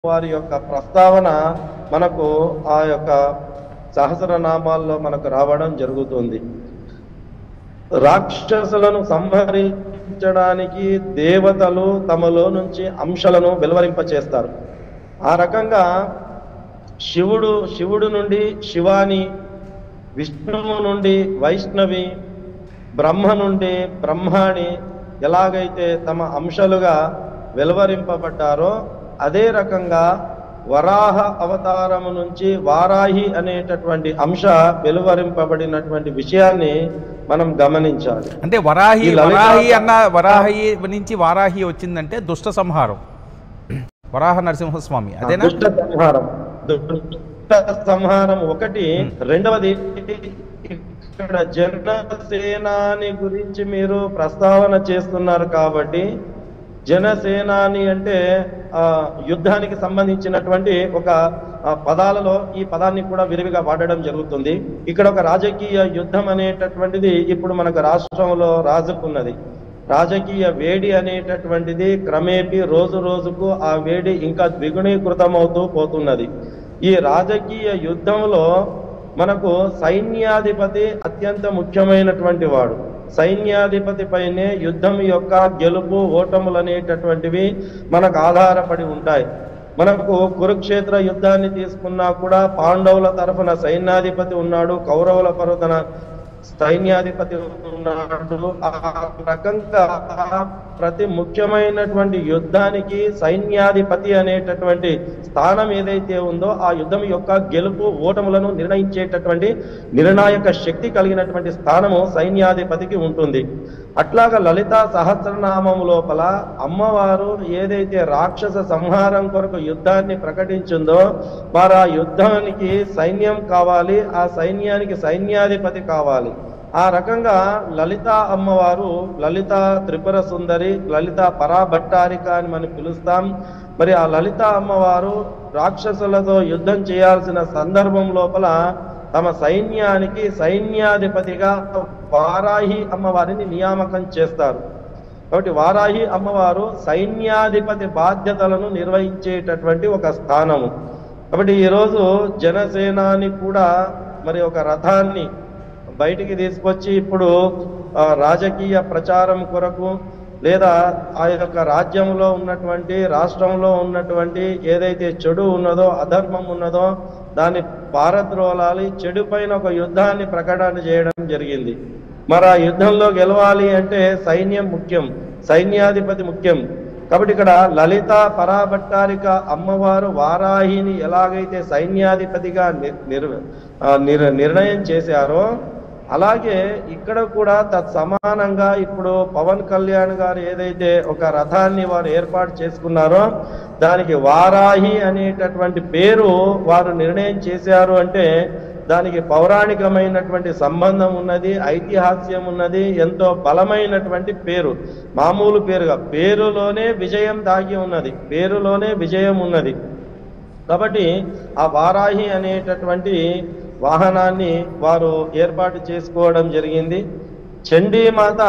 వారి యొక్క ప్రస్తావన మనకు ఆ యొక్క సహస్రనామాల్లో మనకు రావడం జరుగుతుంది రాక్షసులను సంహరించడానికి దేవతలు తమలో నుంచి అంశాలను వెలువరింపచేస్తారు ఆ రకంగా శివుడు శివుడు నుండి శివాని విష్ణువు నుండి వైష్ణవి బ్రహ్మ నుండి బ్రహ్మాణి ఎలాగైతే తమ అంశాలుగా వెలువరింపబడ్డారో అదే రకంగా వరాహ అవతారము నుంచి వారాహి అనేటటువంటి అంశ వెలువరింపబడినటువంటి విషయాన్ని మనం గమనించాలి అంటే వరాహి ఈ లలిత- వరాహి అన్న వరాహి నుంచి వారాహి వచ్చిందంటే దుష్ట సంహారం వరాహ నరసింహస్వామి అదేనా దుష్ట సంహారం దుష్ట సంహారం ఒకటి రెండవది ఇక్కడ జనసేనాని గురించి మీరు ప్రస్తావన చేస్తున్నారు కాబట్టి జనసేనాని అంటే ఆ యుద్ధానికి సంబంధించినటువంటి ఒక ఆ, పదాలలో ఈ పదాన్ని కూడా విరివిగా వాడడం జరుగుతుంది ఇక్కడ ఒక రాజకీయ యుద్ధం అనేటటువంటిది ఇప్పుడు మనకు రాష్ట్రంలో రాజుకున్నది రాజకీయ వేడి అనేటటువంటిది క్రమేపీ రోజు రోజుకు ఆ వేడి ఇంకా ద్విగుణీకృతమవుతూ పోతున్నది ఈ రాజకీయ యుద్ధంలో మనకు సైన్యాధిపతి అత్యంత ముఖ్యమైనటువంటి వాడు సైన్యాధిపతి పైనే యుద్ధం యొక్క గెలుపు ఓటములు అనేటటువంటివి మనకు ఆధారపడి ఉంటాయి మనకు కురుక్షేత్ర యుద్ధాన్ని తీసుకున్నా కూడా పాండవుల తరఫున సైన్యాధిపతి ఉన్నాడు కౌరవుల పరుతన సైన్యాధిపతి ఉన్నాడు ఆ రకంగా ప్రతి ముఖ్యమైనటువంటి యుద్ధానికి సైన్యాధిపతి అనేటటువంటి స్థానం ఏదైతే ఉందో ఆ యుద్ధం యొక్క గెలుపు ఓటములను నిర్ణయించేటటువంటి నిర్ణాయక శక్తి కలిగినటువంటి స్థానము సైన్యాధిపతికి ఉంటుంది అట్లాగా లలిత సహస్రనామం లోపల అమ్మవారు ఏదైతే రాక్షస సంహారం కొరకు యుద్ధాన్ని ప్రకటించిందో మరి ఆ యుద్ధానికి సైన్యం కావాలి ఆ సైన్యానికి సైన్యాధిపతి కావాలి ఆ రకంగా లలిత అమ్మవారు లలిత త్రిపుర సుందరి లలిత పరాభట్టారిక అని మనం పిలుస్తాం మరి ఆ లలిత అమ్మవారు రాక్షసులతో యుద్ధం చేయాల్సిన సందర్భం లోపల తమ సైన్యానికి సైన్యాధిపతిగా వారాహి అమ్మవారిని నియామకం చేస్తారు కాబట్టి వారాహి అమ్మవారు సైన్యాధిపతి బాధ్యతలను నిర్వహించేటటువంటి ఒక స్థానము కాబట్టి ఈరోజు జనసేనాని కూడా మరి ఒక రథాన్ని బయటికి తీసుకొచ్చి ఇప్పుడు ఆ, రాజకీయ ప్రచారం కొరకు లేదా ఆ యొక్క రాజ్యంలో ఉన్నటువంటి రాష్ట్రంలో ఉన్నటువంటి ఏదైతే చెడు ఉన్నదో అధర్మం ఉన్నదో దాన్ని పారద్రోలాలి చెడు పైన ఒక యుద్ధాన్ని ప్రకటన చేయడం జరిగింది మరి ఆ యుద్ధంలో గెలవాలి అంటే సైన్యం ముఖ్యం సైన్యాధిపతి ముఖ్యం కాబట్టి ఇక్కడ లలిత పరాభట్టారిక అమ్మవారు వారాహిని ఎలాగైతే సైన్యాధిపతిగా ని- నిర్ ఆ, నిర్- నిర్ణయం చేశారో అలాగే ఇక్కడ కూడా తత్సమానంగా ఇప్పుడు పవన్ కళ్యాణ్ గారు ఏదైతే ఒక రథాన్ని వారు ఏర్పాటు చేసుకున్నారో దానికి వారాహి అనేటటువంటి పేరు వారు నిర్ణయం చేశారు అంటే దానికి పౌరాణికమైనటువంటి సంబంధం ఉన్నది ఐతిహాస్యం ఉన్నది ఎంతో బలమైనటువంటి పేరు మామూలు పేరుగా పేరులోనే విజయం దాగి ఉన్నది పేరులోనే విజయం ఉన్నది కాబట్టి ఆ వారాహి అనేటటువంటి వాహనాన్ని వారు ఏర్పాటు చేసుకోవడం జరిగింది చండీమాత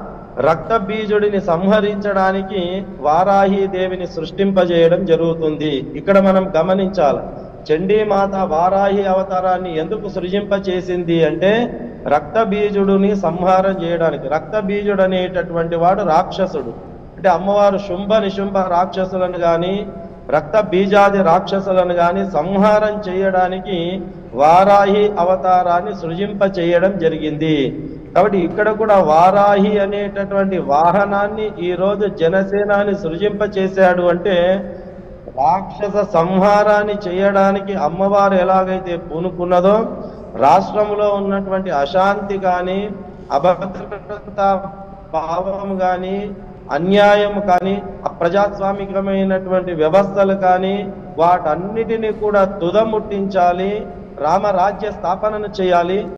రక్త బీజుడిని సంహరించడానికి వారాహి దేవిని సృష్టింపజేయడం జరుగుతుంది ఇక్కడ మనం గమనించాలి చండీమాత వారాహి అవతారాన్ని ఎందుకు సృజింపచేసింది అంటే రక్త బీజుడిని సంహారం చేయడానికి రక్త బీజుడు అనేటటువంటి వాడు రాక్షసుడు అంటే అమ్మవారు శుంభ నిశుంభ రాక్షసులను గాని రక్త బీజాది రాక్షసులను గాని సంహారం చేయడానికి వారాహి అవతారాన్ని సృజింప చేయడం జరిగింది కాబట్టి ఇక్కడ కూడా వారాహి అనేటటువంటి వాహనాన్ని ఈ రోజు జనసేనాని సృజింప చేశాడు అంటే రాక్షస సంహారాన్ని చేయడానికి అమ్మవారు ఎలాగైతే పూనుకున్నదో రాష్ట్రంలో ఉన్నటువంటి అశాంతి కానీ అభద్రత భావం కానీ అన్యాయం కానీ అప్రజాస్వామికమైనటువంటి వ్యవస్థలు కానీ వాటన్నిటిని కూడా తుదముట్టించాలి రామరాజ్య స్థాపనను చేయాలి